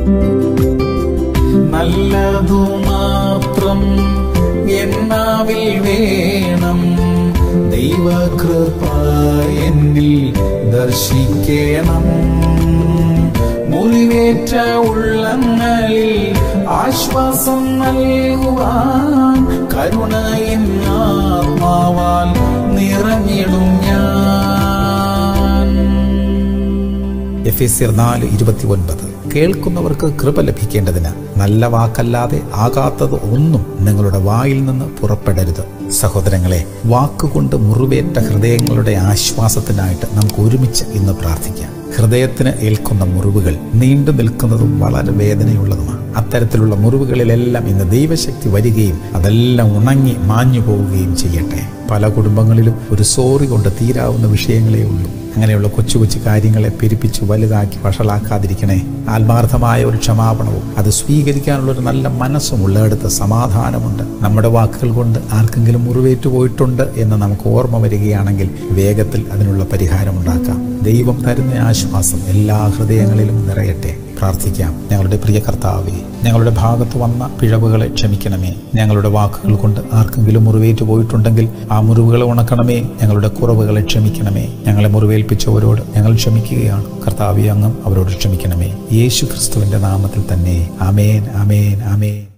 നല്ലതു മാത്രം എന്നാവിൽ വേണം ദൈവകൃപ എന്നിൽ ദർശിക്കണം മുറിവേറ്റ ഉള്ളങ്ങളിൽ ആശ്വാസം നൽകുവാൻ കരുണയിൻ ആത്മാവാൽ നിറഞ്ഞിടും ഞാൻ എഫ് എസ് നാല് ഇരുപത്തി ഒൻപത് കേൾക്കുന്നവർക്ക് കൃപ ലഭിക്കേണ്ടതിന് നല്ല വാക്കല്ലാതെ ആകാത്തത് ഒന്നും നിങ്ങളുടെ വായിൽ നിന്ന് പുറപ്പെടരുത് സഹോദരങ്ങളെ വാക്കുകൊണ്ട് മുറിവേറ്റ ഹൃദയങ്ങളുടെ ആശ്വാസത്തിനായിട്ട് നമുക്ക് ഒരുമിച്ച് ഇന്ന് പ്രാർത്ഥിക്കാം ഹൃദയത്തിന് ഏൽക്കുന്ന മുറിവുകൾ നീണ്ടു നിൽക്കുന്നതും വളരെ വേദനയുള്ളതുമാണ് അത്തരത്തിലുള്ള മുറിവുകളിലെല്ലാം ഇന്ന് ദൈവശക്തി വരികയും അതെല്ലാം ഉണങ്ങി മാഞ്ഞു പോവുകയും ചെയ്യട്ടെ പല കുടുംബങ്ങളിലും ഒരു സോറി കൊണ്ട് തീരാവുന്ന വിഷയങ്ങളേ ഉള്ളൂ അങ്ങനെയുള്ള കൊച്ചു കൊച്ചു കാര്യങ്ങളെ പെരുപ്പിച്ച് വലുതാക്കി വഷളാക്കാതിരിക്കണേ ആത്മാർത്ഥമായ ഒരു ക്ഷമാപണവും അത് സ്വീകരിക്കാനുള്ള ഒരു നല്ല മനസ്സും ഉള്ളിടത്ത് സമാധാനമുണ്ട് നമ്മുടെ വാക്കുകൾ കൊണ്ട് ആർക്കെങ്കിലും മുറിവേറ്റു പോയിട്ടുണ്ട് എന്ന് നമുക്ക് ഓർമ്മ വരികയാണെങ്കിൽ വേഗത്തിൽ അതിനുള്ള പരിഹാരമുണ്ടാക്കാം ദൈവം തരുന്ന ആശ്വാസം എല്ലാ ഹൃദയങ്ങളിലും നിറയട്ടെ പ്രാർത്ഥിക്കാം ഞങ്ങളുടെ പ്രിയ കർത്താവെ ഞങ്ങളുടെ ഭാഗത്ത് വന്ന പിഴവുകളെ ക്ഷമിക്കണമേ ഞങ്ങളുടെ വാക്കുകൾ കൊണ്ട് ആർക്കെങ്കിലും മുറിവേറ്റു പോയിട്ടുണ്ടെങ്കിൽ ആ മുറിവുകളെ ഉണക്കണമേ ഞങ്ങളുടെ കുറവുകളെ ക്ഷമിക്കണമേ ഞങ്ങളെ മുറിവേൽപ്പിച്ചവരോട് ഞങ്ങൾ ക്ഷമിക്കുകയാണ് കർത്താവെ അങ്ങും അവരോട് ക്ഷമിക്കണമേ യേശു ക്രിസ്തുവിന്റെ നാമത്തിൽ തന്നെ അമേൻ അമേൻ അമേൻ